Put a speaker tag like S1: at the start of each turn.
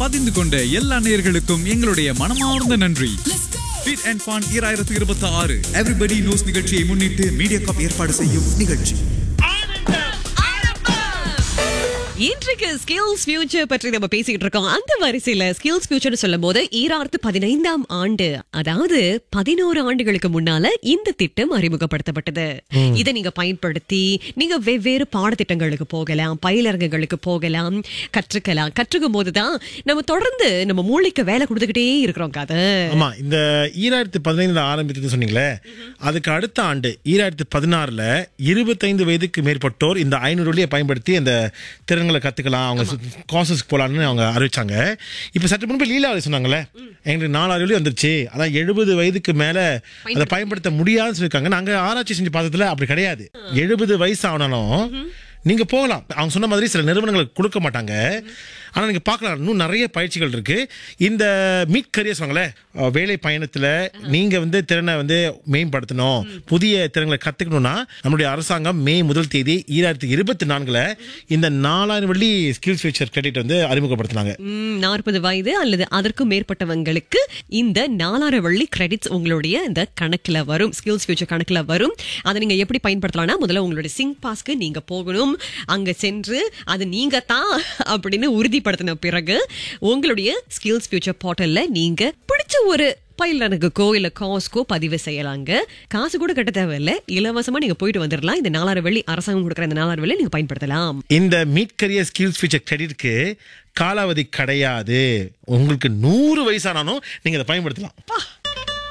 S1: பதிந்து கொண்ட எல்லா நேயர்களுக்கும் எங்களுடைய மனமார்ந்த நன்றி ஃபிட் அண்ட் ஃபான் ஈராயிரத்து இருபத்தி ஆறு எவ்ரிபடி நியூஸ் நிகழ்ச்சியை முன்னிட்டு மீடியா காப் ஏற்பாடு செய்யும் நிகழ்ச்சி
S2: இன்றைக்கு ஸ்கில்ஸ் ஃபியூச்சர் பற்றி நம்ம பேசிக்கிட்டு இருக்கோம் அந்த வரிசையில ஸ்கில்ஸ் ஃபியூச்சர் சொல்லும் போது ஈராயிரத்து பதினைந்தாம் ஆண்டு அதாவது பதினோரு ஆண்டுகளுக்கு முன்னால இந்த திட்டம் அறிமுகப்படுத்தப்பட்டது இதை நீங்க பயன்படுத்தி நீங்க வெவ்வேறு பாடத்திட்டங்களுக்கு போகலாம் பயிலரங்குகளுக்கு போகலாம் கற்றுக்கலாம் கற்றுக்கும் போதுதான் நம்ம தொடர்ந்து நம்ம மூளைக்கு வேலை கொடுத்துக்கிட்டே இருக்கிறோம் கதை
S3: ஆமா இந்த ஈராயிரத்தி பதினைந்துல ஆரம்பித்தது சொன்னீங்களே அதுக்கு அடுத்த ஆண்டு ஈராயிரத்தி பதினாறுல இருபத்தைந்து வயதுக்கு மேற்பட்டோர் இந்த ஐநூறு வழியை பயன்படுத்தி அந்த திறன்களை கத்துக்கலாம் அவங்க கோர்சஸ்க்கு போலாம்னு அவங்க அறிவிச்சாங்க இப்ப சற்று முன்பு லீலாவதி சொன்னாங்கல்ல எங்களுக்கு நாலாறு வழி வந்துருச்சு அதான் எழுபது வயதுக்கு மேல அதை பயன்படுத்த முடியாதுன்னு சொல்லியிருக்காங்க நாங்க ஆராய்ச்சி செஞ்சு பார்த்ததுல அப்படி கிடையாது எழுபது வயசு ஆனாலும் நீங்க போகலாம் அவங்க சொன்ன மாதிரி சில நிறுவனங்களுக்கு கொடுக்க மாட்டாங்க ஆனா நீங்க பார்க்கலாம் இன்னும் நிறைய பயிற்சிகள் இருக்கு இந்த மீட் கரியர் சொன்னாங்களே அஹ், வேலை பயணத்துல நீங்க வந்து திறனை வந்து மேம்படுத்தணும் புதிய திறன்களை கத்துக்கணும்னா நம்மளுடைய அரசாங்கம் மே முதல் தேதி ஈராயிரத்தி இருபத்தி நான்குல இந்த நாலாயிரம் வெள்ளி ஸ்கில்ஸ் ஃபியூச்சர் கிரெடிட் வந்து அறிமுகப்படுத்தினாங்க
S2: நாற்பது வயது அல்லது அதற்கும் மேற்பட்டவங்களுக்கு இந்த நாலாயிரம் வள்ளி கிரெடிட்ஸ் உங்களுடைய இந்த கணக்குல வரும் ஸ்கில்ஸ் ஃபியூச்சர் கணக்குல வரும் அதை நீங்க எப்படி பயன்படுத்தலாம்னா முதல்ல உங்களுடைய சிங்க் பாஸ்க்கு நீங்க போகணும் அங்க சென்று அது நீங்க தான் அப்படின்னு உறுதிப்படுத்தின பிறகு உங்களுடைய ஸ்கில்ஸ் ஃபியூச்சர் போர்ட்டல்ல நீங்க பிடிச்ச ஒரு பயிலனுக்கோ இல்ல காஸ்க்கோ பதிவு செய்யலாங்க காசு கூட கட்ட தேவையில்ல இலவசமா நீங்க போயிட்டு வந்துடலாம் இந்த நாலாயிரம் வெள்ளி அரசாங்கம் கொடுக்குற இந்த நாலாயிரம் வெள்ளி நீங்க பயன்படுத்தலாம்
S3: இந்த மீட் கரியர் ஸ்கில்ஸ் ஃபியூச்சர் கிரெடிட்க்கு காலாவதி கிடையாது உங்களுக்கு நூறு வயசானாலும் நீங்க அதை பயன்படுத்தலாம்